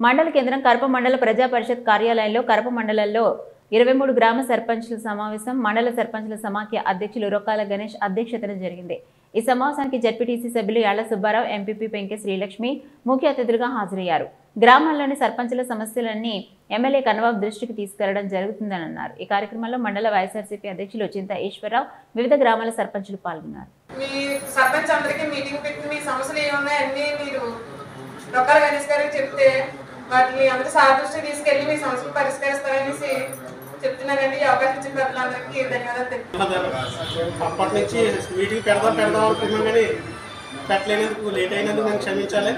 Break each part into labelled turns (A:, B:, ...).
A: మండల కేంద్రం కరప మండల ప్రజా పరిషత్ కార్యాలయంలో కరప మండలంలో ఇరవై మూడు గ్రామ సర్పంచుల సమావేశం మండల సర్పంచుల సమాఖ్య అధ్యక్షులు రొక్కాల గణేష్ అధ్యక్షతన జరిగింది ఈ సమావేశానికి జడ్పీటీసీ సభ్యులు యాళ్ల సుబ్బారావు ఎంపీపీ పెంకె శ్రీలక్ష్మి ముఖ్య అతిథులుగా హాజరయ్యారు గ్రామాల్లోని సర్పంచుల సమస్యలన్నీ ఎమ్మెల్యే కన్వాబ్ దృష్టికి తీసుకెళ్లడం జరుగుతుందని అన్నారు ఈ కార్యక్రమంలో మండల వైఎస్ఆర్సీపీ అధ్యక్షులు చింత ఈశ్వరరావు వివిధ గ్రామాల సర్పంచులు పాల్గొన్నారు
B: మీ సర్పంచ్ అందరికీ మీటింగ్ పెట్టి మీ సమస్యలు ఏమున్నాయి అన్నీ మీరు డొక్కల గణేష్ గారికి చెప్తే వాటిని అందరూ సార్ దృష్టికి తీసుకెళ్ళి మీ సమస్యలు పరిష్కరిస్తారనేసి చెప్తున్నానండి ఈ అవకాశం ఇచ్చిన ప్రజలందరికీ ధన్యవాదాలు తెలుపుతున్నాను.
C: అప్పటి నుంచి మీటింగ్ పెడదాం పెడదాం అనుకున్నాం కానీ పెట్టలేనందుకు లేట్ అయినందుకు నన్ను క్షమించాలి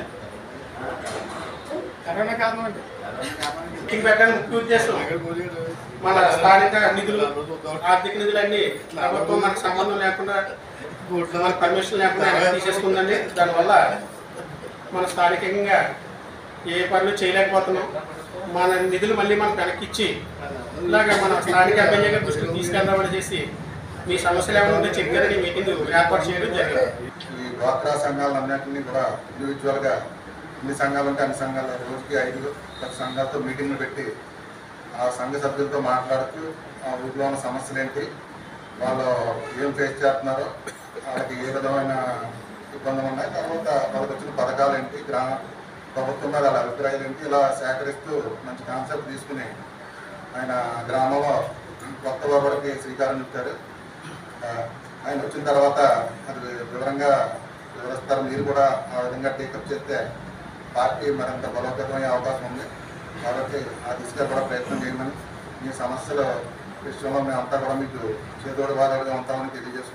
C: మీటింగ్ పెట్టడానికి ముఖ్య ఉద్దేశం మన స్థానిక నిధులు ఆర్థిక నిధులన్నీ ప్రభుత్వం మనకు సంబంధం లేకుండా మన పర్మిషన్ లేకుండా వెనక్కి తీసేసుకుందండి దానివల్ల మన స్థానికంగా ఏ పనులు చేయలేకపోతున్నాం మన నిధులు మళ్ళీ మనకు వెనక్కి ఇచ్చి ఇలాగ మన స్థానిక ఎమ్మెల్యే గారి దృష్టికి తీసుకెళ్దామని చేసి మీ సమస్యలు ఏమైనా ఉంటే చెప్పారని మీటింగ్ ఏర్పాటు చేయడం జరిగింది
D: ఈ డ్వాక్రా సంఘాలన్నింటినీ కూడా ఇండివిజువల్గా ఎన్ని సంఘాలు ఉంటే అన్ని సంఘాలు రోజుకి ఐదు పది సంఘాలతో మీటింగ్లు పెట్టి ఆ సంఘ సభ్యులతో మాట్లాడుతూ ఆ ఊరిలో ఉన్న సమస్యలు ఏంటి వాళ్ళు ఏం ఫేస్ చేస్తున్నారో వాళ్ళకి ఏ విధమైన ఇబ్బందులు ఉన్నాయి తర్వాత వాళ్ళకి వచ్చిన పథకాలు ఏంటి గ్రామ ప్రభుత్వం మీద వాళ్ళ అభిప్రాయాలు ఏంటి ఇలా సేకరిస్తూ మంచి కాన్సెప్ట్ తీసుకుని ఆయన గ్రామంలో కొత్త ఒరబడికి శ్రీకారం చుట్టారు ఆ, ఆయన వచ్చిన తర్వాత అది వివరంగా వివరిస్తారు మీరు కూడా ఆ విధంగా టేకప్ చేస్తే పార్టీ మరింత బలోపేతమయ్యే అవకాశం ఉంది కాబట్టి ఆ దిశగా కూడా ప్రయత్నం చేయమని మీ సమస్యల విషయంలో మేమంతా కూడా మీకు చేదోడు వాదాలుగా ఉంటామని తెలియజేస్తున్నాం